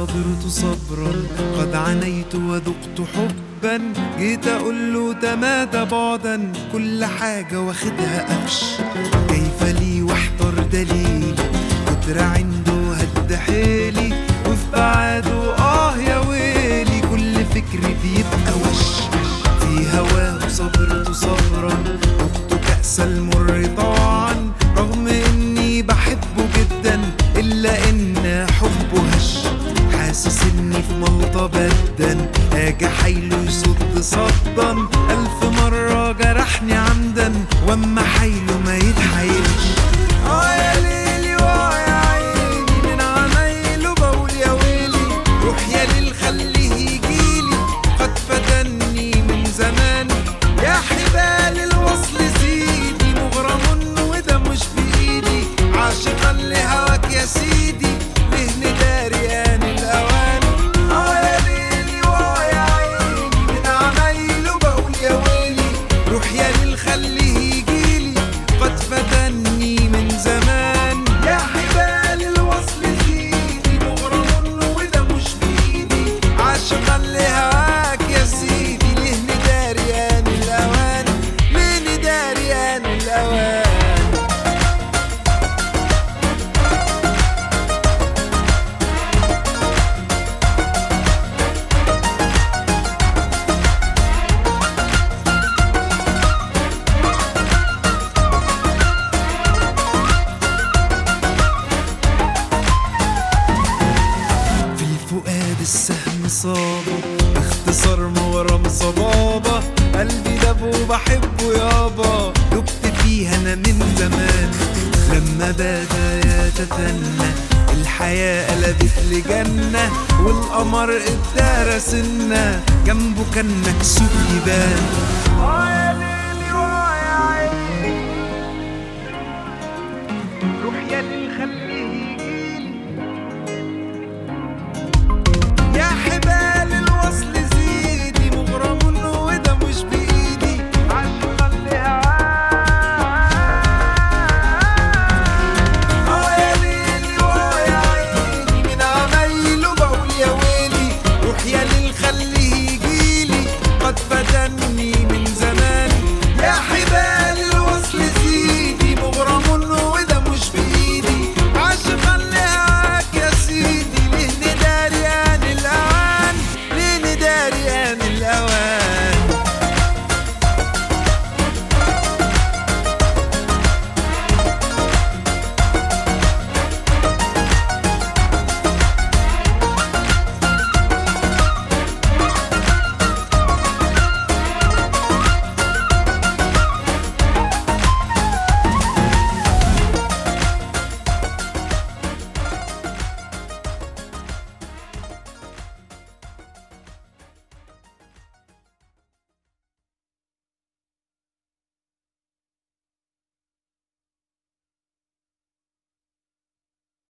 صبرت صبرا قد عنيت وذقت حبا جيت اقول له تمادى بعدا كل حاجة واخدها قفش كيف لي واحضر دليلي قدر عنده هد حيلي وفي بعاده اه يا ويلي كل فكري بيبقى وش في هواه صبرت صبرا ذقت كأس المر طاعا رغم اني بحبه جدا الا ان حبه هش حاسس اني في ملطة بدا اجي حيله يصد صدا الف مرة جرحني عمدا واما حيله ما يتحايلش اه يا ليلي واه يا عيني من عمايله بقول يا ويلي روح يا ليل خليه يجيلي قد فتني من زمان يا حبال الوصل زيدي مغرم وده مش بايدي عاشقا لهواك يا سيدي ليه نداري ان الاوان اه يا ليلي واه يا عيني من عمايله بقول يا ويلي روح يا ليل خليه يجيلي قد فتني من زمان يا حبال الوصل زيدي مغرم وده مش بايدي عاشقا لهواك يا سيدي ليه نداري ان الاوان ليه نداري ان الاوان في الفؤاد السهم صابه باختصار ما ورا مصبابة قلبي داب وبحبه يابا دبت فيها انا من زمان لما بدا يتثنى الحياة قلبت لجنة والقمر ادارى سنة جنبه كان مكسوف يبان اه يا ليلي واه يا عيني روح يا ليل خلي